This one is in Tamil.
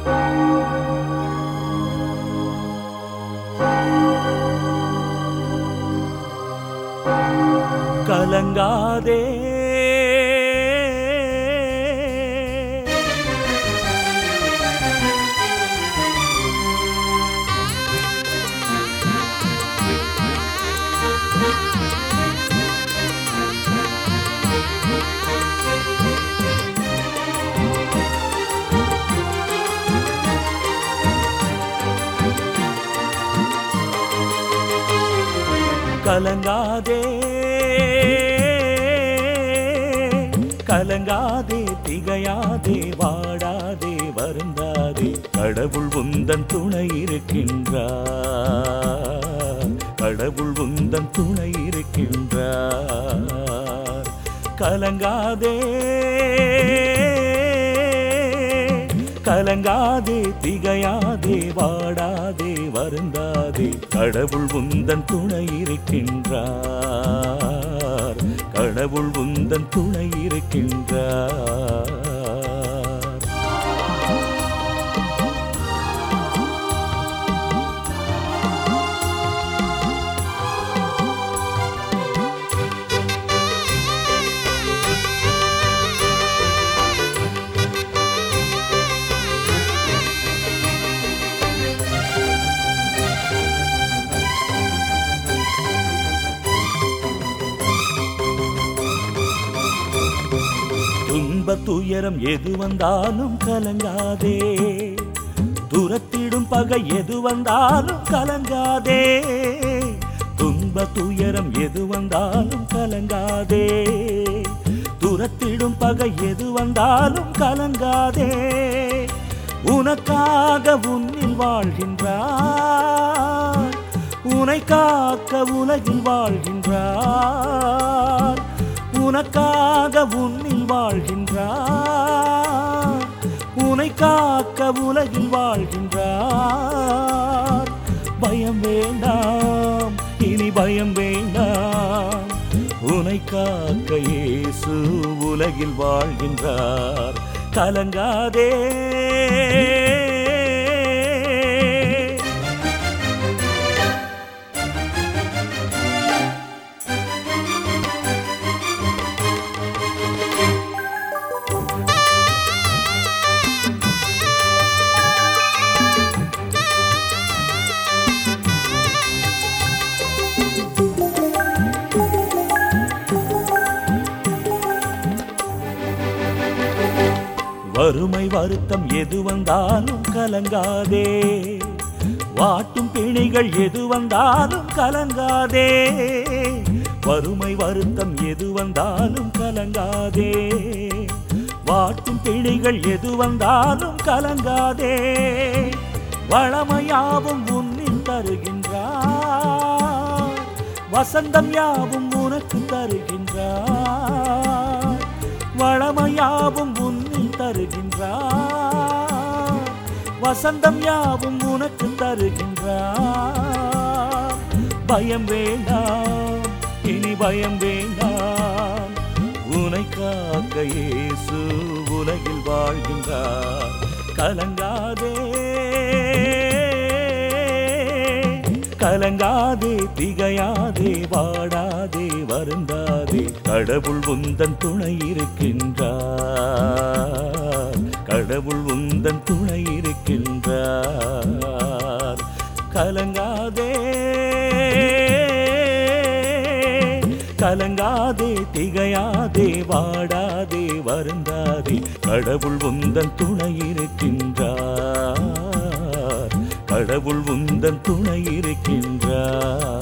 கலங்காதே கலங்காதே கலங்காதே திகையாதே வாடாதே வருந்தாதே கடவுள் உந்தன் துணை இருக்கின்றார் கடவுள் உந்தன் துணை இருக்கின்றார் கலங்காதே கலங்காதே திகையாதே வாடாதே வருந்தாதே கடவுள் உந்தன் துணை இருக்கின்றார் கடவுள் உந்தன் துணை இருக்கின்றார் துன்ப துயரம் எது வந்தாலும் கலங்காதே துரத்திடும் பகை எது வந்தாலும் கலங்காதே துன்ப துயரம் எது வந்தாலும் கலங்காதே துரத்திடும் பகை எது வந்தாலும் கலங்காதே உனக்காக உன்னில் வாழ்கின்றார் உனை காக்க உலகில் வாழ்கின்றார் உனக்காக உன்னில் வாழ்கின்றார் உனை காக்க உலகில் வாழ்கின்றார் பயம் வேண்டாம் இனி பயம் வேண்டாம் உனை காக்க இயேசு உலகில் வாழ்கின்றார் கலங்காதே வறுமை வருத்தம் எது வந்தாலும் கலங்காதே வாட்டும் பிணிகள் எது வந்தாலும் கலங்காதே வறுமை வருத்தம் எது வந்தாலும் கலங்காதே வாட்டும் பிணிகள் எது வந்தாலும் கலங்காதே வளமையாவும் உன்னில் தருகின்றார் வசந்தம் யாவும் உனக்கு தருகின்றார் வளமையாவும் உன்னில் தருகின்றார் வசந்தம் யாவும் உனக்கு தருகின்றார் பயம் வேண்டாம் இனி பயம் வேண்டாம் உனை காக்க இயேசு உலகில் வாழ்கின்றார் கலங்காதே கலங்காதே திகையாதே வாடாதே வருந்தாதே கடவுள் உந்தன் துணை இருக்கின்றார் கடவுள் உந்தன் துணை இருக்கின்றார் கலங்காதே கலங்காதே திகையாதே வாடாதே வருந்தாதே கடவுள் உந்தன் துணை இருக்கின்றார் கடவுள் உந்தன் துணை இருக்கின்றார்